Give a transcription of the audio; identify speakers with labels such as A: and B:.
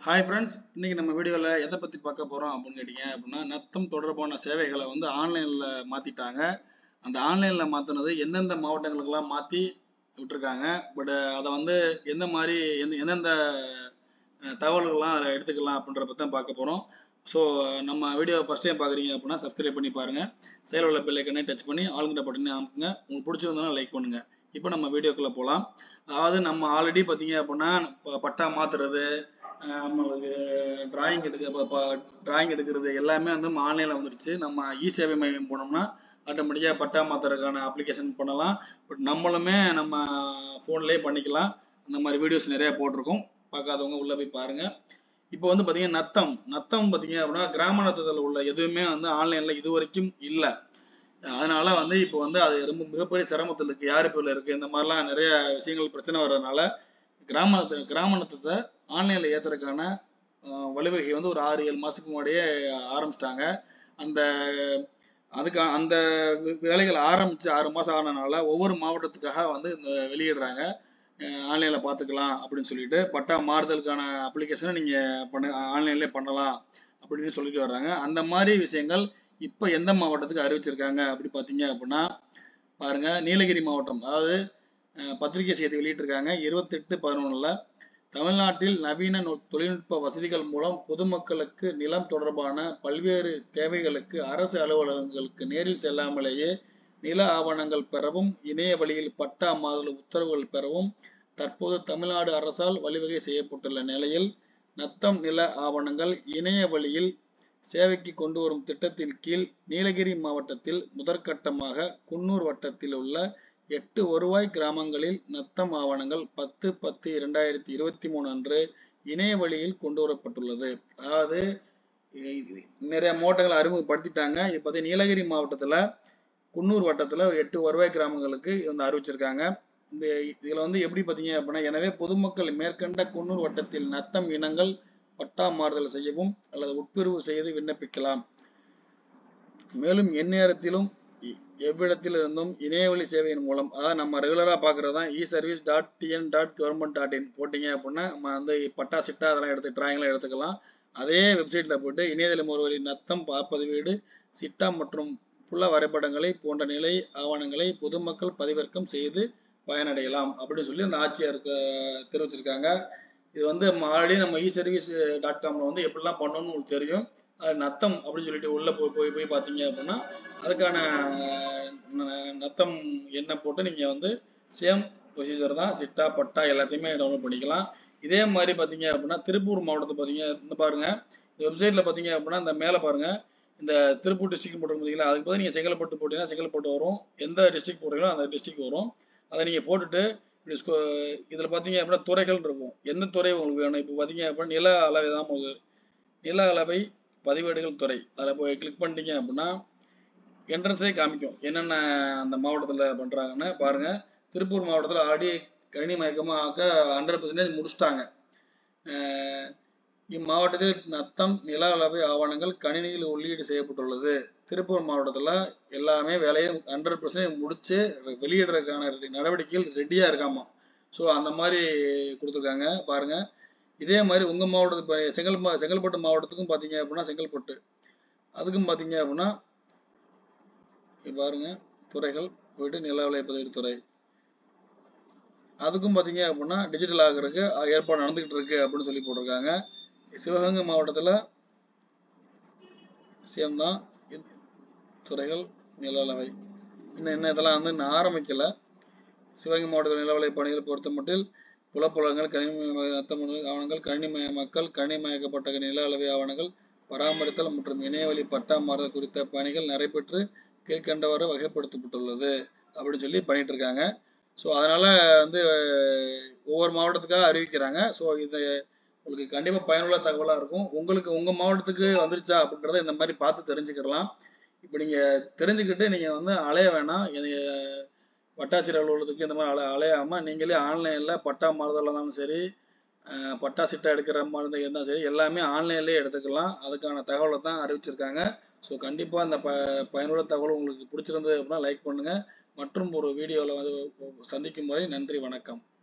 A: hi friends இன்னைக்கு நம்ம வீடியோவில் எதை பற்றி பார்க்க போகிறோம் அப்படின்னு கேட்டிங்க அப்படின்னா நத்தம் தொடர்பான சேவைகளை வந்து ஆன்லைனில் மாற்றிட்டாங்க அந்த ஆன்லைனில் மாற்றினது எந்தெந்த மாவட்டங்களுக்கெல்லாம் மாற்றி விட்டுருக்காங்க பட் அதை வந்து எந்த மாதிரி எந்த எந்தெந்த அஹ், தகவல்கள்லாம் அதில் எடுத்துக்கலாம் அப்படின்றத பற்றி தான் பார்க்க போகிறோம் ஸோ நம்ம வீடியோ ஃபஸ்ட் டைம் பார்க்குறீங்க அப்படின்னா சப்ஸ்கிரைப் பண்ணி பாருங்கள் செயல் உள்ள பிள்ளைக்கனே டச் பண்ணி ஆளுங்கிட்ட பட்டனே அமுக்குங்க உங்களுக்கு பிடிச்சிருந்தனா லைக் பண்ணுங்கள் இப்போ நம்ம வீடியோக்குள்ளே போகலாம் அதாவது நம்ம ஆல்ரெடி பார்த்தீங்க அப்படின்னா ப- பட்டா மாற்றுறது நம்மளுக்கு டிராயிங் எடுக்க டிராயிங் எடுக்கிறது எல்லாமே வந்து ஆன்லைனில் வந்துடுச்சு நம்ம இ சேவை மையம் போனோம்னா ஆட்டோமேட்டிக்காக பட்டா மாற்றுறதுக்கான அப்ளிகேஷன் பண்ணலாம் பட் நம்மளுமே நம்ம ஃபோன்லேயே பண்ணிக்கலாம் அந்த மாதிரி வீடியோஸ் நிறைய போட்டிருக்கோம் பார்க்காதவங்க உள்ளே போய் பாருங்கள் இப்போ வந்து பார்த்தீங்கன்னா நத்தம் நத்தம் பார்த்தீங்க அப்படின்னா கிராம நத்தத்தில் உள்ள எதுவுமே வந்து ஆன்லைனில் இது வரைக்கும் இல்லை அதனால வந்து இப்போ வந்து அது ரொம்ப மிகப்பெரிய சிரமத்தில் இருக்கு யார் பேர்ல இருக்கு இந்த மாதிரிலாம் நிறைய விஷயங்கள் பிரச்சனை வர்றதுனால கிராம கிராம நத்தத்தை ஆன்லைனில் ஏற்றுறதுக்கான வழிவகை வந்து ஒரு ஆறு ஏழு மாதத்துக்கு முன்னாடியே ஆரம்பிச்சிட்டாங்க அந்த அதுக்கு அந்த வே- வேலைகள் ஆரம்பிச்சு ஆறு மாதம் ஆனனால ஒவ்வொரு மாவட்டத்துக்காக வந்து இந்த வெளியிடுறாங்க ஆன்லைனில் பார்த்துக்கலாம் அப்படின்னு சொல்லிட்டு பட்டா மாறுதலுக்கான அப்ளிகேஷனை நீங்கள் பண்ண ஆன்லைன்லேயே பண்ணலாம் அப்படின்னு சொல்லிட்டு வர்றாங்க அந்த மாதிரி விஷயங்கள் இப்போ எந்த மாவட்டத்துக்கு அறிவிச்சிருக்காங்க அப்படி பார்த்தீங்க அப்படின்னா பாருங்க நீலகிரி மாவட்டம் அதாவது அஹ், பத்திரிகை செய்தி வெளியிட்டிருக்காங்க இருபத்தெட்டு பதினொன்றில் தமிழ்நாட்டில் நவீன நு- தொழில்நுட்ப வசதிகள் மூலம் பொதுமக்களுக்கு நிலம் தொடர்பான பல்வேறு தேவைகளுக்கு அரசு அலுவலகங்களுக்கு நேரில் செல்லாமலேயே நில ஆவணங்கள் பெறவும் இணைய வழியில் பட்டா மாறுதல் உத்தரவுகள் பெறவும் தற்போது தமிழ்நாடு அரசால் வழிவகை செய்யப்பட்டுள்ள நிலையில் நத்தம் நில ஆவணங்கள் இணைய வழியில் சேவைக்கு கொண்டு வரும் திட்டத்தின் கீழ் நீலகிரி மாவட்டத்தில் முதற்கட்டமாக குன்னூர் வட்டத்தில் உள்ள எட்டு வருவாய் கிராமங்களில் நத்தம் ஆவணங்கள் பத்து பத்து இரண்டாயிரத்தி இருபத்தி மூணு அன்று இணைய வழியில் கொண்டு வரப்பட்டுள்ளது அதாவது இ- நிறைய மாவட்டங்களை அறிமுகப்படுத்திட்டாங்க இப்போ பார்த்தீங்கன்னா நீலகிரி மாவட்டத்தில் குன்னூர் வட்டத்தில் ஒரு எட்டு வருவாய் கிராமங்களுக்கு இது வந்து அறிவிச்சிருக்காங்க இந்த இதில் வந்து எப்படி பார்த்தீங்க அப்படின்னா எனவே பொதுமக்கள் மேற்கண்ட குன்னூர் வட்டத்தில் நத்தம் இனங்கள் பட்டா மாறுதல் செய்யவும் அல்லது உட்பிரிவு செய்து விண்ணப்பிக்கலாம் மேலும் எந்நேரத்திலும் எ- எவ்விடத்திலிருந்தும் இணையவழி சேவையின் மூலம் அதாவது நம்ம ரெகுலராக பார்க்குறது தான் e service dot TN dot government dot in போட்டிங்க அப்படின்னா நம்ம வந்து பட்டா சிட்டா அதெல்லாம் எடுத்து டிராயிங்லாம் எடுத்துக்கலாம் அதே வெப்சைட்டில் போட்டு இணையதள முகவரி நத்தம் பதிவேடு சிட்டா மற்றும் புல வரைபடங்களை போன்ற நிலை ஆவணங்களை பொதுமக்கள் பதிவிறக்கம் செய்து பயனடையலாம் அப்படின்னு சொல்லி அந்த ஆட்சியர் க- தெரிவிச்சிருக்காங்க இது வந்து ஆல்ரெடி நம்ம இ சர்வீஸ் டாட் காம்ல வந்து எப்படிலாம் பண்ணணும்னு உங்களுக்கு தெரியும் அது நத்தம் அப்படின்னு சொல்லிட்டு உள்ள போய் போய் போய் பார்த்தீங்க அப்படின்னா அதுக்கான ந- நத்தம் என்ன போட்டு நீங்க வந்து சேம் ப்ரொசீஜர் தான் சிட்டா பட்டா எல்லாத்தையுமே டவுன்லோட் பண்ணிக்கலாம் இதே மாதிரி பார்த்தீங்க அப்படின்னா திருப்பூர் மாவட்டத்தை பார்த்தீங்க இந்த பாருங்க இந்த வெப்சைட்ல பார்த்தீங்க அப்படின்னா இந்த மேலே பாருங்க இந்த திருப்பூர் டிஸ்ட்ரிக்ட் போட்டு பார்த்தீங்களா அதுக்கு பதில் நீங்கள் செங்கல்பட்டு போட்டீங்கன்னா செங்கல்பட்டு வரும் எந்த டிஸ்ட்ரிக்ட் போடுறீங்களோ அந்த டிஸ்ட்ரிக்ட் வரும் அதை நீங்கள் போட்டுட்டு இப்படி ஸ்கோ இதில் பார்த்தீங்க அப்படின்னா துறைகள் இருக்கும் எந்த துறை உங்களுக்கு வேணும் இப்போ பார்த்தீங்க அப்படின்னா நில அளவை தான் உங்களுக்கு நில அளவை பதிவேடுகள் துறை அதில் போய் கிளிக் பண்ணிட்டீங்க அப்படின்னா என்ட்ரன்ஸே காமிக்கும் என்னென்ன அந்த மாவட்டத்தில் பண்ணுறாங்கன்னு பாருங்கள் திருப்பூர் மாவட்டத்தில் ஆல்ரெடி கணினி மயக்கமாக ஆக்க ஹண்ட்ரட் பர்சன்டேஜ் முடிச்சிட்டாங்க அஹ் இம்மாவட்டத்தில் நத்தம் நில அளவை ஆவணங்கள் கணினியில் உள்ளீடு செய்யப்பட்டுள்ளது திருப்பூர் மாவட்டத்தில் எல்லாமே வேலையை ஹண்ட்ரட் பர்சன்டேஜ் முடிச்சு வெளியிடுறதுக்கான ரெடி- நடவடிக்கைகள் ரெடியாக இருக்காமா ஸோ அந்த மாதிரி கொடுத்துருக்காங்க பாருங்க இதே மாதிரி உங்கள் மாவட்டத்து இப்போ செங்கல் மா- செங்கல்பட்டு மாவட்டத்துக்கும் பார்த்தீங்க அப்படின்னா செங்கல்பட்டு அதுக்கும் பார்த்தீங்க அப்படின்னா இங்க பாருங்க துறைகள் போயிட்டு நில விலை பதிவேடு துறை அதுக்கும் பார்த்தீங்க அப்படின்னா டிஜிட்டல் ஆகுறதுக்கு ஏற்பாடு நடந்துகிட்டு இருக்கு அப்படின்னு சொல்லி போட்டிருக்காங்க சிவகங்கை மாவட்டத்தில் சேம் தான் இது- துறைகள் நில அளவை இன்னும் இன்னும் இதெல்லாம் வந்து இன்னும் ஆரம்பிக்கல சிவகங்கை மாவட்டத்தில் நிலவலை பணிகள் பொறுத்த மட்டில் புலப்புலங்கள் கணினி நத்தம ஆவணங்கள் கணினிமயமாக்கல் கணினிமயக்கப்பட்ட நில அளவை ஆவணங்கள் பராமரித்தல் மற்றும் இணையவழி பட்டா மாறுதல் குறித்த பணிகள் நடைபெற்று கீழ்கண்டவாறு வகைப்படுத்தப்பட்டுள்ளது அப்படின்னு சொல்லி பண்ணிட்டு இருக்காங்க ஸோ அதனால வந்து ஒவ்வொரு மாவட்டத்துக்காக அறிவிக்கிறாங்க ஸோ இது உங்களுக்கு கண்டிப்பாக பயனுள்ள தகவலாக இருக்கும் உங்களுக்கு உங்கள் மாவட்டத்துக்கு வந்துருச்சா அப்படின்றத இந்த மாதிரி பார்த்து தெரிஞ்சுக்கலாம் இப்போ நீங்கள் தெரிஞ்சுக்கிட்டு நீங்கள் வந்து அலைய வேணாம் இது வட்டாட்சியர் அலுவலகத்துக்கு இந்த மாதிரி அல அலையாமல் நீங்களே ஆன்லைனில் பட்டா மாறுதலாக இருந்தாலும் சரி அஹ், பட்டா சிட்டா எடுக்கிற மாதிரி இருந்தாலும் சரி எல்லாமே ஆன்லைன்லேயே எடுத்துக்கலாம் அதுக்கான தகவலை தான் அறிவிச்சிருக்காங்க ஸோ கண்டிப்பாக அந்த ப பயனுள்ள தகவல் உங்களுக்கு பிடிச்சிருந்தது அப்படின்னா லைக் பண்ணுங்கள் மற்றும் ஒரு வீடியோவில் வந்து சந்திக்கும் வரை நன்றி வணக்கம்